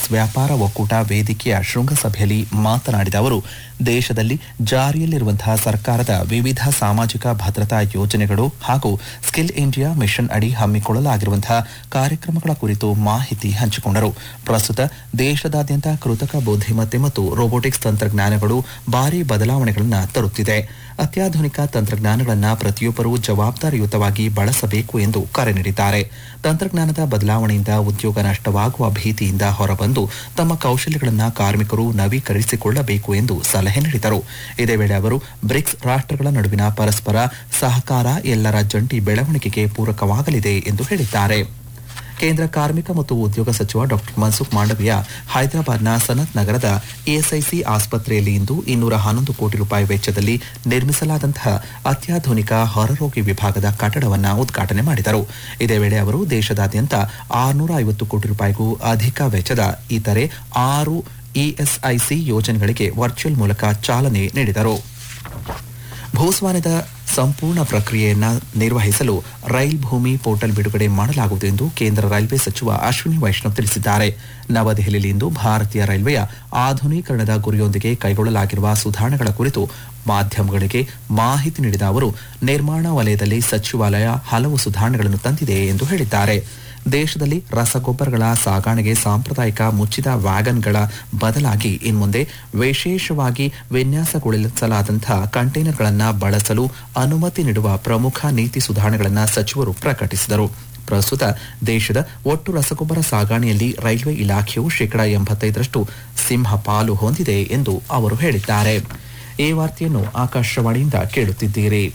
BRICS ವ್ಯಾಪಾರ ಒಕ್ಕೂಟ ವೇದಿಕೆಯ ಶೃಂಗಸಭೆಯಲ್ಲಿ ಮಾತನಾಡಿದ ಅವರು ದೇಶದಲ್ಲಿ ಜಾರಿಯಲ್ಲಿರುವಂತಹ ಸರ್ಕಾರದ ವಿವಿಧ ಸಾಮಾಜಿಕ ಭದ್ರತಾ ಯೋಜನೆಗಳು ಹಾಗೂ ಸ್ಕಿಲ್ ಇಂಡಿಯಾ ಮಿಷನ್ ಅಡಿ ಹಮ್ಮಿಕೊಳ್ಳಲಾಗಿರುವಂತಹ ಕಾರ್ಯಕ್ರಮಗಳ ಕುರಿತು ಮಾಹಿತಿ ಹಂಚಿಕೊಂಡರು ಪ್ರಸ್ತುತ ದೇಶದಾದ್ಯಂತ ಕೃತಕ ಬುದ್ಧಿಮತ್ತೆ ಮತ್ತು ರೋಬೋಟಿಕ್ಸ್ ತಂತ್ರಜ್ಞಾನಗಳು ಭಾರಿ ಬದಲಾವಣೆಗಳನ್ನು ತರುತ್ತಿದೆ ಅತ್ಯಾಧುನಿಕ ತಂತ್ರಜ್ಞಾನಗಳನ್ನು ಪ್ರತಿಯೊಬ್ಬರೂ ಜವಾಬ್ದಾರಿಯುತವಾಗಿ ಬಳಸಬೇಕು ಎಂದು ಕರೆ ನೀಡಿದ್ದಾರೆ ತಂತ್ರಜ್ಞಾನದ ಬದಲಾವಣೆಯಿಂದ ಉದ್ಯೋಗ ನಷ್ಟವಾಗುವ ಭೀತಿಯಿಂದ ಹೊರಬಂದು ತಮ್ಮ ಕೌಶಲ್ಯಗಳನ್ನು ಕಾರ್ಮಿಕರು ನವೀಕರಿಸಿಕೊಳ್ಳಬೇಕು ಎಂದು ಸಲಹೆ ನೀಡಿದರು ಇದೇ ವೇಳೆ ಅವರು ಬ್ರಿಕ್ಸ್ ರಾಷ್ಟ್ರಗಳ ನಡುವಿನ ಪರಸ್ಪರ ಸಹಕಾರ ಎಲ್ಲರ ಜಂಟಿ ಬೆಳವಣಿಗೆಗೆ ಪೂರಕವಾಗಲಿದೆ ಎಂದು ಹೇಳಿದ್ದಾರೆ ಕೇಂದ್ರ ಕಾರ್ಮಿಕ ಮತ್ತು ಉದ್ಯೋಗ ಸಚಿವ ಡಾ ಮನ್ಸುಖ್ ಮಾಂಡವಿಯ ಹೈದರಾಬಾದ್ನ ಸನತ್ ನಗರದ ಇಎಸ್ಐಸಿ ಆಸ್ಪತ್ರೆಯಲ್ಲಿ ಇಂದು ಇನ್ನೂರ ಹನ್ನೊಂದು ಕೋಟಿ ರೂಪಾಯಿ ವೆಚ್ಚದಲ್ಲಿ ನಿರ್ಮಿಸಲಾದಂತಹ ಅತ್ಯಾಧುನಿಕ ಹೊರರೋಗಿ ವಿಭಾಗದ ಕಟ್ಟಡವನ್ನು ಉದ್ಘಾಟನೆ ಮಾಡಿದರು ಇದೇ ವೇಳೆ ಅವರು ದೇಶದಾದ್ಯಂತ ಆರುನೂರ ಐವತ್ತು ಕೋಟಿ ರೂಪಾಯಿಗೂ ಅಧಿಕ ವೆಚ್ಚದ ಇತರೆ ಆರು ಇಎಸ್ಐಸಿ ಯೋಜನೆಗಳಿಗೆ ವರ್ಚುವಲ್ ಮೂಲಕ ಚಾಲನೆ ನೀಡಿದರು ಭೂಸ್ವಾಮ್ಯದ ಸಂಪೂರ್ಣ ಪ್ರಕ್ರಿಯೆಯನ್ನು ನಿರ್ವಹಿಸಲು ರೈಲ್ ಭೂಮಿ ಪೋರ್ಟಲ್ ಬಿಡುಗಡೆ ಮಾಡಲಾಗುವುದು ಎಂದು ಕೇಂದ್ರ ರೈಲ್ವೆ ಸಚಿವ ಅಶ್ವಿನಿ ವೈಷ್ಣವ್ ತಿಳಿಸಿದ್ದಾರೆ ನವದೆಹಲಿಯಲ್ಲಿಂದು ಭಾರತೀಯ ರೈಲ್ವೆಯ ಆಧುನೀಕರಣದ ಗುರಿಯೊಂದಿಗೆ ಕೈಗೊಳ್ಳಲಾಗಿರುವ ಸುಧಾರಣೆಗಳ ಕುರಿತು ಮಾಧ್ಯಮಗಳಿಗೆ ಮಾಹಿತಿ ನೀಡಿದ ಅವರು ನಿರ್ಮಾಣ ವಲಯದಲ್ಲಿ ಸಚಿವಾಲಯ ಹಲವು ಸುಧಾರಣೆಗಳನ್ನು ತಂದಿದೆ ಎಂದು ಹೇಳಿದ್ದಾರೆ ದೇಶದಲ್ಲಿ ರಸಗೊಬ್ಬರಗಳ ಸಾಗಾಣೆಗೆ ಸಾಂಪ್ರದಾಯಿಕ ಮುಚ್ಚಿದ ವ್ಯಾಗನ್ಗಳ ಬದಲಾಗಿ ಇನ್ಮುಂದೆ ವಿಶೇಷವಾಗಿ ವಿನ್ಯಾಸಗೊಳಿಸಲಾದಂತಹ ಕಂಟೈನರ್ಗಳನ್ನು ಬಳಸಲು ಅನುಮತಿ ನೀಡುವ ಪ್ರಮುಖ ನೀತಿ ಸುಧಾರಣೆಗಳನ್ನು ಸಚಿವರು ಪ್ರಕಟಿಸಿದರು ಪ್ರಸ್ತುತ ದೇಶದ ಒಟ್ಟು ರಸಗೊಬ್ಬರ ಸಾಗಾಣೆಯಲ್ಲಿ ರೈಲ್ವೆ ಇಲಾಖೆಯು ಶೇಕಡಾ ಎಂಬತ್ತೈದರಷ್ಟು ಸಿಂಹ ಪಾಲು ಹೊಂದಿದೆ ಎಂದು ಅವರು ಹೇಳಿದ್ದಾರೆ ಈ ವಾರ್ತೆಯನ್ನು ಆಕಾಶವಾಣಿಯಿಂದ ಕೇಳುತ್ತಿದ್ದೀರಿ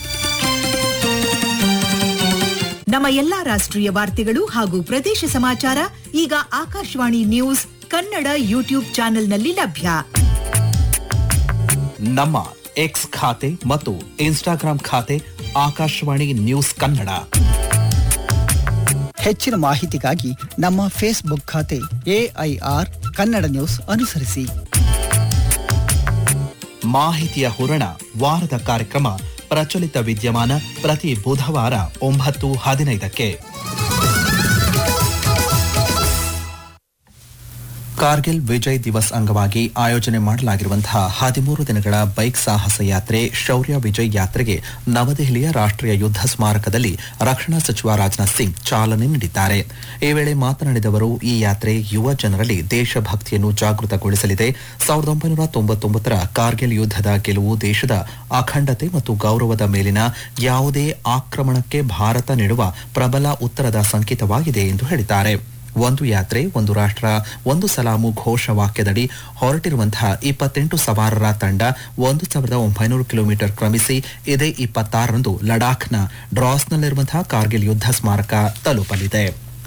ನಮ್ಮ ಎಲ್ಲಾ ರಾಷ್ಟ್ರೀಯ ವಾರ್ತೆಗಳು ಹಾಗೂ ಪ್ರದೇಶ ಸಮಾಚಾರ ಈಗ ಆಕಾಶವಾಣಿ ನ್ಯೂಸ್ ಕನ್ನಡ ಯೂಟ್ಯೂಬ್ ಚಾನೆಲ್ನಲ್ಲಿ ಲಭ್ಯ ನಮ್ಮ ಎಕ್ಸ್ ಖಾತೆ ಮತ್ತು ಇನ್ಸ್ಟಾಗ್ರಾಂ ಖಾತೆ ಆಕಾಶವಾಣಿ ನ್ಯೂಸ್ ಕನ್ನಡ ಹೆಚ್ಚಿನ ಮಾಹಿತಿಗಾಗಿ ನಮ್ಮ ಫೇಸ್ಬುಕ್ ಖಾತೆ ಎಐಆರ್ ಕನ್ನಡ ನ್ಯೂಸ್ ಅನುಸರಿಸಿ ಮಾಹಿತಿಯ ಹೂರಣ ವಾರದ ಕಾರ್ಯಕ್ರಮ ಪ್ರಚಲಿತ ವಿದ್ಯಮಾನ ಪ್ರತಿ ಬುಧವಾರ ಒಂಬತ್ತು ಹದಿನೈದಕ್ಕೆ ಕಾರ್ಗಿಲ್ ವಿಜಯ್ ದಿವಸ್ ಅಂಗವಾಗಿ ಆಯೋಜನೆ ಮಾಡಲಾಗಿರುವಂತಹ ಹದಿಮೂರು ದಿನಗಳ ಬೈಕ್ ಸಾಹಸ ಯಾತ್ರೆ ಶೌರ್ಯ ವಿಜಯ್ ಯಾತ್ರೆಗೆ ನವದೆಹಲಿಯ ರಾಷ್ಟ್ರೀಯ ಯುದ್ಧ ಸ್ಮಾರಕದಲ್ಲಿ ರಕ್ಷಣಾ ಸಚಿವ ರಾಜನಾಥ್ ಸಿಂಗ್ ಚಾಲನೆ ನೀಡಿದ್ದಾರೆ ಈ ವೇಳೆ ಮಾತನಾಡಿದ ಅವರು ಈ ಯಾತ್ರೆ ಯುವ ಜನರಲ್ಲಿ ದೇಶಭಕ್ತಿಯನ್ನು ಜಾಗೃತಗೊಳಿಸಲಿದೆ ಸಾವಿರದ ಒಂಬೈನೂರ ತೊಂಬತ್ತೊಂಬತ್ತರ ಕಾರ್ಗಿಲ್ ಯುದ್ಧದ ಗೆಲುವು ದೇಶದ ಅಖಂಡತೆ ಮತ್ತು ಗೌರವದ ಮೇಲಿನ ಯಾವುದೇ ಆಕ್ರಮಣಕ್ಕೆ ಭಾರತ ನೀಡುವ ಪ್ರಬಲ ಉತ್ತರದ ಸಂಕೇತವಾಗಿದೆ ಎಂದು ಹೇಳಿದ್ದಾರೆ ಒಂದು ಯಾತ್ರೆ ಒಂದು ರಾಷ್ಟ್ರ ಒಂದು ಸಲಾಮು ಘೋಷವಾಕ್ಯದಡಿ ಹೊರಟಿರುವಂತಹ ಇಪ್ಪತ್ತೆಂಟು ಸವಾರರ ತಂಡ ಒಂದು ಸಾವಿರದ ಒಂಬೈನೂರು ಕಿಲೋಮೀಟರ್ ಕ್ರಮಿಸಿ ಇದೇ ಇಪ್ಪತ್ತಾರರಂದು ಲಡಾಖ್ನ ಡ್ರಾಸ್ನಲ್ಲಿರುವಂತಹ ಕಾರ್ಗಿಲ್ ಯುದ್ಧ ಸ್ಮಾರಕ ತಲುಪಲಿದೆ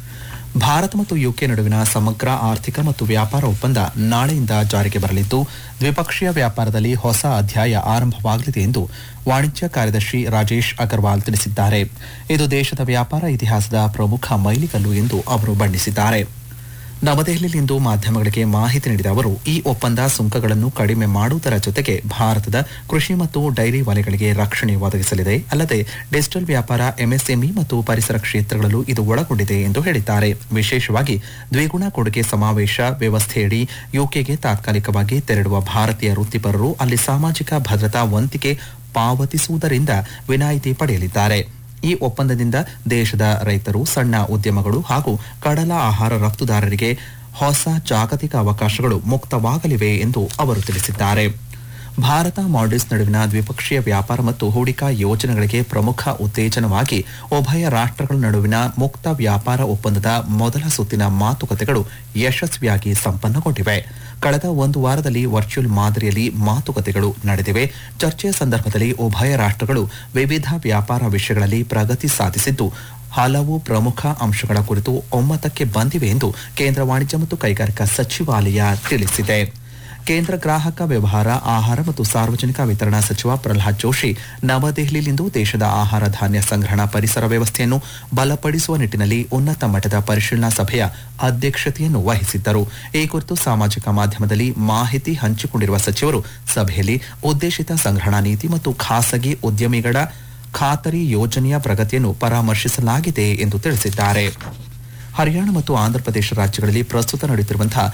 ಭಾರತ ಮತ್ತು ಯುಕೆ ನಡುವಿನ ಸಮಗ್ರ ಆರ್ಥಿಕ ಮತ್ತು ವ್ಯಾಪಾರ ಒಪ್ಪಂದ ನಾಳೆಯಿಂದ ಜಾರಿಗೆ ಬರಲಿದ್ದು ದ್ವಿಪಕ್ಷೀಯ ವ್ಯಾಪಾರದಲ್ಲಿ ಹೊಸ ಅಧ್ಯಾಯ ಆರಂಭವಾಗಲಿದೆ ಎಂದು ವಾಣಿಜ್ಯ ಕಾರ್ಯದರ್ಶಿ ರಾಜೇಶ್ ಅಗರ್ವಾಲ್ ತಿಳಿಸಿದ್ದಾರೆ ಇದು ದೇಶದ ವ್ಯಾಪಾರ ಇತಿಹಾಸದ ಪ್ರಮುಖ ಮೈಲಿಗಲ್ಲು ಎಂದು ಅವರು ಬಣ್ಣಿಸಿದ್ದಾರೆ ನವದೆಹಲಿಯಲ್ಲಿಂದು ಮಾಧ್ಯಮಗಳಿಗೆ ಮಾಹಿತಿ ನೀಡಿದ ಅವರು ಈ ಒಪ್ಪಂದ ಸುಂಕಗಳನ್ನು ಕಡಿಮೆ ಮಾಡುವುದರ ಜೊತೆಗೆ ಭಾರತದ ಕೃಷಿ ಮತ್ತು ಡೈರಿ ವಲಯಗಳಿಗೆ ರಕ್ಷಣೆ ಒದಗಿಸಲಿದೆ ಅಲ್ಲದೆ ಡಿಜಿಟಲ್ ವ್ಯಾಪಾರ ಎಂಎಸ್ಎಂಇ ಮತ್ತು ಪರಿಸರ ಕ್ಷೇತ್ರಗಳಲ್ಲೂ ಇದು ಒಳಗೊಂಡಿದೆ ಎಂದು ಹೇಳಿದ್ದಾರೆ ವಿಶೇಷವಾಗಿ ದ್ವಿಗುಣ ಕೊಡುಗೆ ಸಮಾವೇಶ ವ್ಯವಸ್ಥೆಯಡಿ ಯುಕೆಗೆ ತಾತ್ಕಾಲಿಕವಾಗಿ ತೆರಳುವ ಭಾರತೀಯ ವೃತ್ತಿಪರರು ಅಲ್ಲಿ ಸಾಮಾಜಿಕ ಭದ್ರತಾ ವಂತಿಗೆ ಪಾವತಿಸುವುದರಿಂದ ವಿನಾಯಿತಿ ಪಡೆಯಲಿದ್ದಾರೆ ಈ ಒಪ್ಪಂದದಿಂದ ದೇಶದ ರೈತರು ಸಣ್ಣ ಉದ್ಯಮಗಳು ಹಾಗೂ ಕಡಲ ಆಹಾರ ರಫ್ತುದಾರರಿಗೆ ಹೊಸ ಜಾಗತಿಕ ಅವಕಾಶಗಳು ಮುಕ್ತವಾಗಲಿವೆ ಎಂದು ಅವರು ತಿಳಿಸಿದ್ದಾರೆ ಭಾರತ ಮಾಲ್ಡೀವ್ಸ್ ನಡುವಿನ ದ್ವಿಪಕ್ಷೀಯ ವ್ಯಾಪಾರ ಮತ್ತು ಹೂಡಿಕಾ ಯೋಜನೆಗಳಿಗೆ ಪ್ರಮುಖ ಉತ್ತೇಜನವಾಗಿ ಉಭಯ ರಾಷ್ಟ್ರಗಳ ನಡುವಿನ ಮುಕ್ತ ವ್ಯಾಪಾರ ಒಪ್ಪಂದದ ಮೊದಲ ಸುತ್ತಿನ ಮಾತುಕತೆಗಳು ಯಶಸ್ವಿಯಾಗಿ ಸಂಪನ್ನಗೊಂಡಿವೆ ಕಳೆದ ಒಂದು ವಾರದಲ್ಲಿ ವರ್ಚುವಲ್ ಮಾದರಿಯಲ್ಲಿ ಮಾತುಕತೆಗಳು ನಡೆದಿವೆ ಚರ್ಚೆಯ ಸಂದರ್ಭದಲ್ಲಿ ಉಭಯ ರಾಷ್ಟ್ರಗಳು ವಿವಿಧ ವ್ಯಾಪಾರ ವಿಷಯಗಳಲ್ಲಿ ಪ್ರಗತಿ ಸಾಧಿಸಿದ್ದು ಹಲವು ಪ್ರಮುಖ ಅಂಶಗಳ ಕುರಿತು ಒಮ್ಮತಕ್ಕೆ ಬಂದಿವೆ ಎಂದು ಕೇಂದ್ರ ವಾಣಿಜ್ಯ ಮತ್ತು ಕೈಗಾರಿಕಾ ಸಚಿವಾಲಯ ತಿಳಿಸಿದೆ ಕೇಂದ್ರ ಗ್ರಾಹಕ ವ್ಯವಹಾರ ಆಹಾರ ಮತ್ತು ಸಾರ್ವಜನಿಕ ವಿತರಣಾ ಸಚಿವ ಪ್ರಹ್ಲಾದ್ ಜೋಶಿ ನವದೆಹಲಿಯಲ್ಲಿಂದು ದೇಶದ ಆಹಾರ ಧಾನ್ಯ ಸಂಗ್ರಹಣಾ ಪರಿಸರ ವ್ಯವಸ್ಥೆಯನ್ನು ಬಲಪಡಿಸುವ ನಿಟ್ಟಿನಲ್ಲಿ ಉನ್ನತ ಮಟ್ಟದ ಪರಿಶೀಲನಾ ಸಭೆಯ ಅಧ್ಯಕ್ಷತೆಯನ್ನು ವಹಿಸಿದ್ದರು ಈ ಕುರಿತು ಸಾಮಾಜಿಕ ಮಾಧ್ಯಮದಲ್ಲಿ ಮಾಹಿತಿ ಹಂಚಿಕೊಂಡಿರುವ ಸಚಿವರು ಸಭೆಯಲ್ಲಿ ಉದ್ದೇಶಿತ ಸಂಗ್ರಹಣಾ ನೀತಿ ಮತ್ತು ಖಾಸಗಿ ಉದ್ಯಮಿಗಳ ಖಾತರಿ ಯೋಜನೆಯ ಪ್ರಗತಿಯನ್ನು ಪರಾಮರ್ಶಿಸಲಾಗಿದೆ ಎಂದು ತಿಳಿಸಿದ್ದಾರೆ ಹರಿಯಾಣ ಮತ್ತು ಆಂಧ್ರಪ್ರದೇಶ ರಾಜ್ಯಗಳಲ್ಲಿ ಪ್ರಸ್ತುತ ನಡೆಯುತ್ತಿರುವಂತಹ